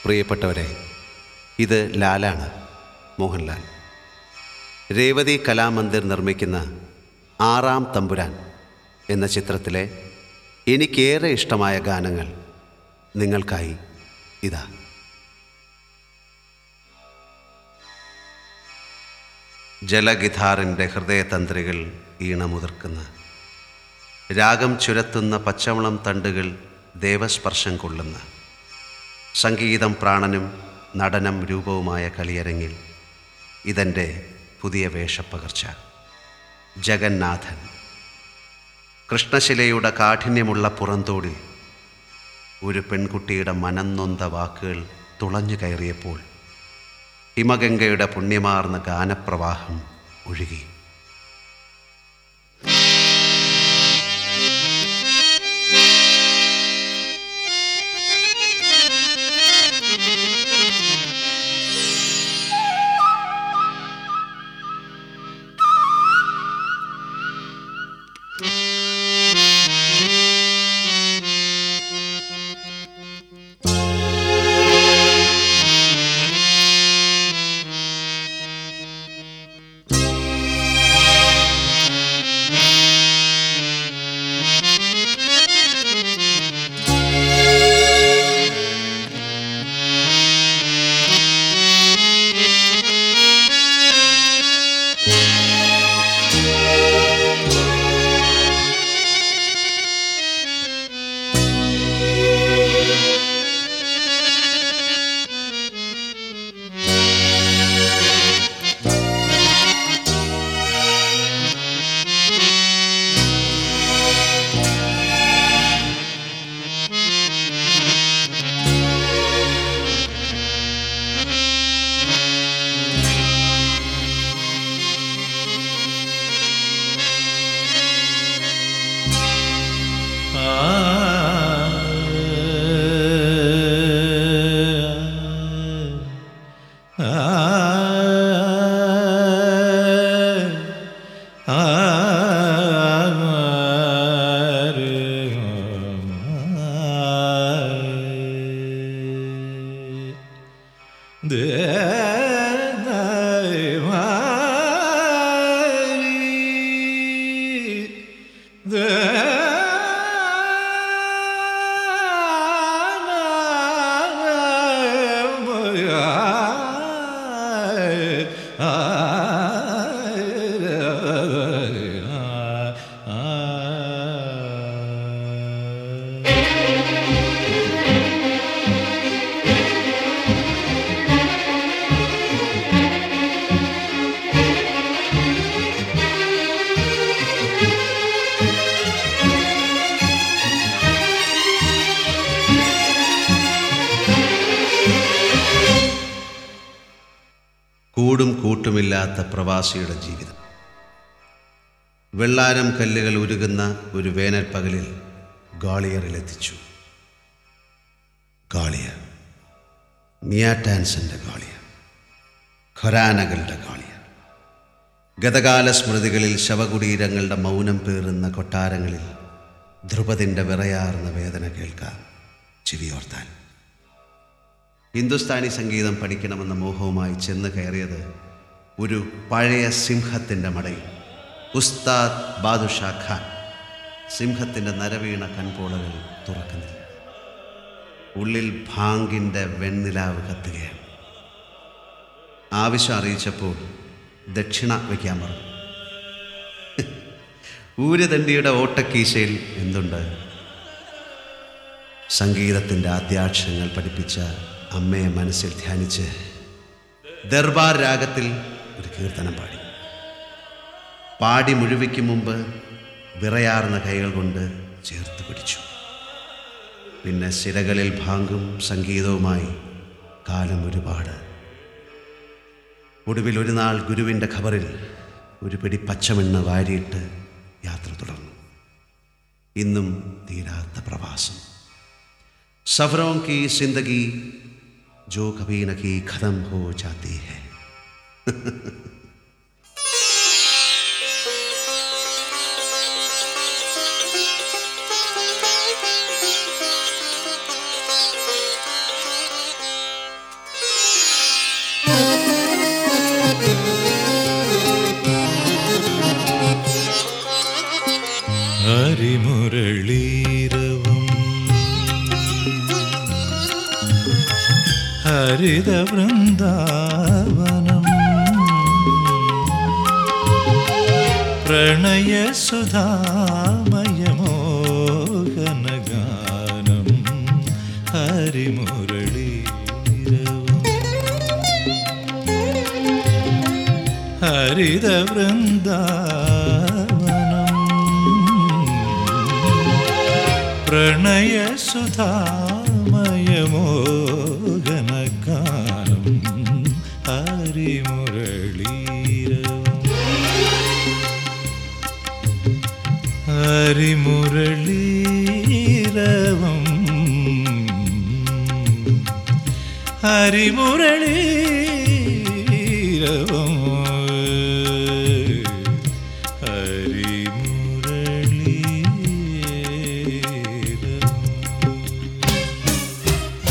പ്രിയപ്പെട്ടവരെ ഇത് ലാലാണ് മോഹൻലാൽ രേവതി കലാമന്ദിർ നിർമ്മിക്കുന്ന ആറാം തമ്പുരാൻ എന്ന ചിത്രത്തിലെ എനിക്കേറെ ഇഷ്ടമായ ഗാനങ്ങൾ നിങ്ങൾക്കായി ഇതാ ജലഗിഥാറിൻ്റെ ഹൃദയതന്ത്രികൾ ഈണമുതിർക്കുന്ന രാഗം ചുരത്തുന്ന പച്ചവളം തണ്ടുകൾ ദേവസ്പർശം കൊള്ളുന്ന സംഗീതം പ്രാണനും നടനം രൂപവുമായ കളിയരങ്ങിൽ ഇതെൻ്റെ പുതിയ വേഷപ്പകർച്ച ജഗന്നാഥൻ കൃഷ്ണശിലയുടെ കാഠിന്യമുള്ള പുറന്തോടിൽ ഒരു പെൺകുട്ടിയുടെ മനംനൊന്ത വാക്കുകൾ തുളഞ്ഞു കയറിയപ്പോൾ ഹിമഗംഗയുടെ പുണ്യമാർന്ന ഗാനപ്രവാഹം ഒഴുകി കൂടും കൂട്ടുമില്ലാത്ത പ്രവാസിയുടെ ജീവിതം വെള്ളാരം കല്ലുകൾ ഉരുകുന്ന ഒരു വേനൽ പകലിൽ ഗാളിയറിലെത്തിച്ചു ഗാളിയർ മിയാറ്റാൻസന്റെ ഗാളിയർ ഖൊരാനകളുടെ ഗാളിയർ ഗതകാല സ്മൃതികളിൽ ശവകുടീരങ്ങളുടെ മൗനം പേറുന്ന കൊട്ടാരങ്ങളിൽ ധ്രുപതിൻ്റെ വിറയാർന്ന വേദന കേൾക്കാം ചെവിയോർത്താൻ ഹിന്ദുസ്ഥാനി സംഗീതം പഠിക്കണമെന്ന മോഹവുമായി ചെന്ന് കയറിയത് ഒരു പഴയ സിംഹത്തിൻ്റെ മടയിൽ ഉസ്താദ് ബാദുഷാ ഖാൻ സിംഹത്തിൻ്റെ നരവീണ കൺപോളകൾ തുറക്കുന്നില്ല ഉള്ളിൽ ഭാങ്കിൻ്റെ വെണ്ണിലാവ് കത്തുകയാണ് ആവശ്യം അറിയിച്ചപ്പോൾ ദക്ഷിണ വയ്ക്കാൻ പറഞ്ഞു ഊരദണ്ഡിയുടെ ഓട്ടക്കീശയിൽ എന്തുണ്ട് സംഗീതത്തിൻ്റെ ആദ്യാക്ഷരങ്ങൾ പഠിപ്പിച്ച അമ്മയെ മനസ്സിൽ ധ്യാനിച്ച് ദർബാർ രാഗത്തിൽ ഒരു കീർത്തനം പാടി പാടി മുഴുവിക്കും മുമ്പ് വിറയാർന്ന കൈകൾ കൊണ്ട് ചേർത്ത് പിടിച്ചു പിന്നെ സിരകളിൽ ഭാങ്കും സംഗീതവുമായി കാലം ഒരുപാട് ഒടുവിൽ ഒരു നാൾ ഗുരുവിൻ്റെ ഖബറിൽ ഒരു പിടി പച്ചമണ്ണ് വാരിയിട്ട് യാത്ര തുടർന്നു ഇന്നും തീരാത്ത പ്രവാസം सफरों की जिंदगी जो कभी न की खत्म हो जाती है ഹരിമുരളീരവും ഹരിത വൃന്ദാവനം പ്രണയസുധാമയമോഹനഗാനം ഹരിമുരളീരവും ഹരിത വൃന്ദാവനം പ്രണയസുധാമയമോഹനഗാനം ഹരിമുരളീരവും ഹരിമുരളീരവം ഹരിമുരളീരവം ഹരിമുരളീരവം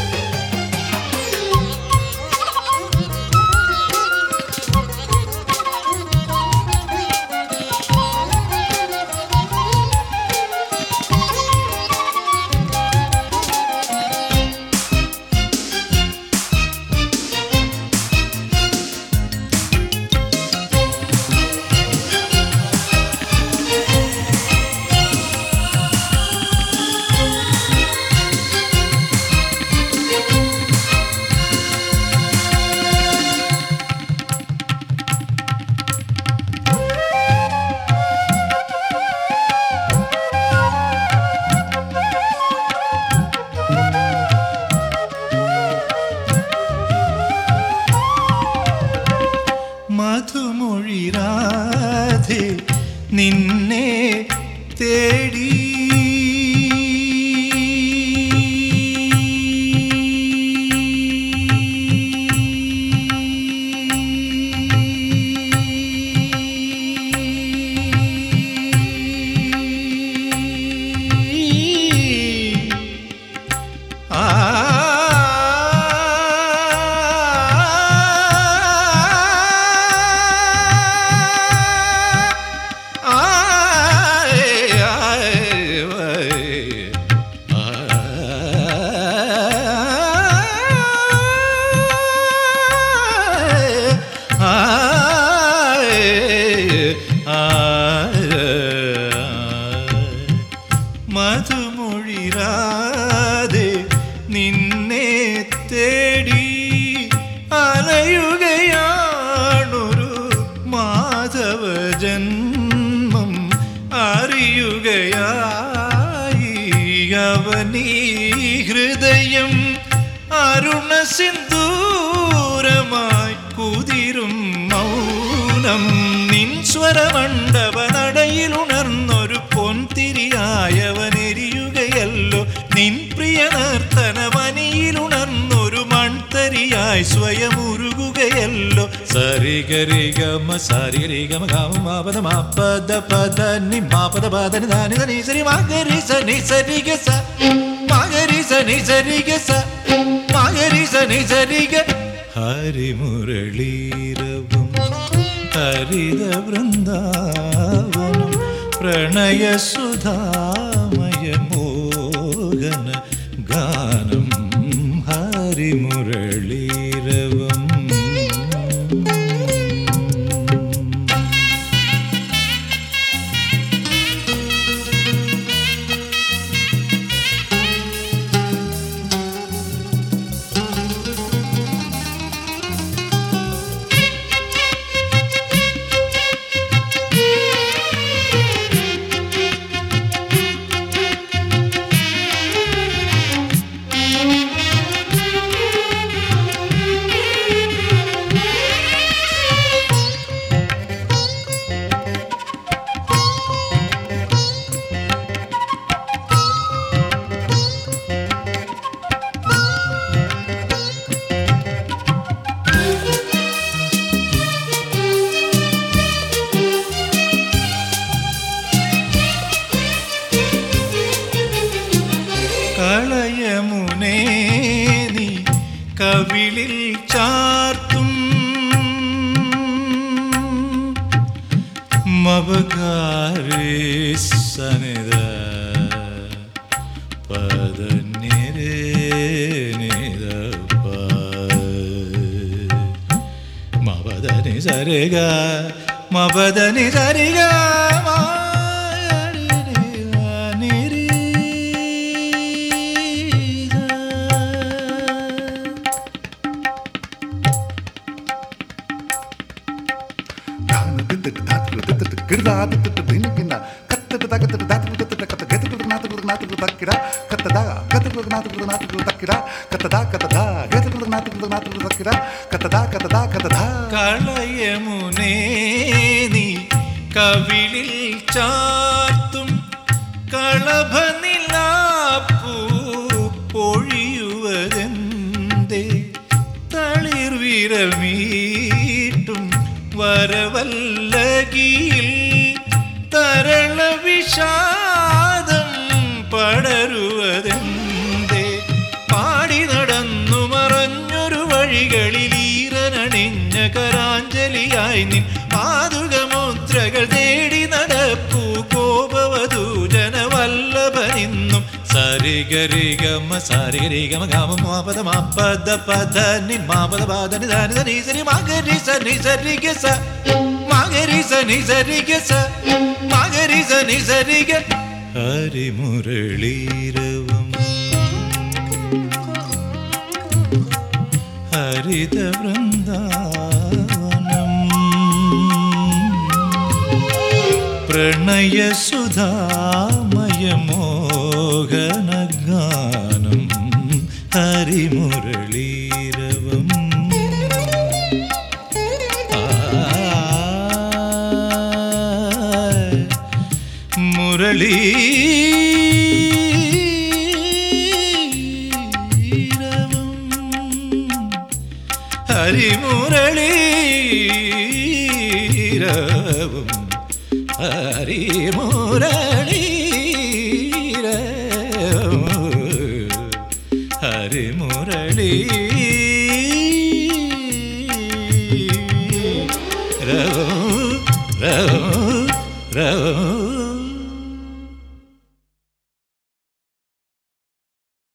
മധുമൊഴിരാധെ നിന്നെ തേടി മധുമൊഴിരാതെ നിന്നെ തേടി അലയുകയാണൊരു മാധവ ജന്മം അറിയുകയായി അവനീ ഹൃദയം അരുണ സിന്ദൂരമായി കുതിരും മൗനം നിൻ സ്വരമണ്ഡപ നടയിലുണർന്നൊരു പൊൻതിരിയായവനെരിയുകയല്ലോ നിൻ പ്രിയ നർത്തനമനിയിലുണർന്നൊരു മൺതരിയായി സ്വയം ഉരുകുകയല്ലോ സരിഗരിഗമ സരിഗരിഗമ ഗമ മാപദ മാപദ പദ നി മാപദ പദ നി ധാനി ധനി സരി മാഗരി സനി സരി ഗ സ മാഗരി സനി സരി ഗ സ മാഗരി സനി സരി ഗ ഹരിമുരളീരവും ഹരിത വൃന്ദാവനം പ്രണയസുധാമയ മോഹന ഗാനം ഹരിമുരളീരവം കളയമുനേ നീ കവിളിൽ ചാർത്തും മപകാരി സനിത പദ നിരേ നിര മപദനി സരിഗ മപദനി സരിഗ കളയമുനേ നീ കവിളിൽ ചാർത്തും കളഭനിലാപ്പൂ പൊഴിയുവതെന്തേ തളിർ വിരൽ മീട്ടും വരവല്ലകിയിൽ തരള വിഷാദം പടരുവതെന്തേ പാടി നടന്നു മറഞ്ഞൊരു വഴികളിൽ ഈറനണിഞ്ഞ കരാഞ്ജലിയായി നിൻ പാതുകമുദ്രകൾ തേടി നടപ്പൂ കോപവധൂജന വല്ലഭനിന്നും സരിഗരിഗമ സരിഗരിഗമ ഗമ മാപദ മാപദ പദ നി മാപദ പദ നി ധനി ധനി സരി മകരി സനി സരി ഗ സ മകരി സനി സരി ഗ സ മകരി സനി സരി ഗ ഹരിമുരളീരവം ഹരിത വൃന്ദാവനം പ്രണയസുധാമയമോഹനഗാനം ഹരിമുരളീരവം മുരളീ ഹരിമുരളീരവും ഹരിമുരളീരവും ഹരിമുരളീ രവ രവ രവ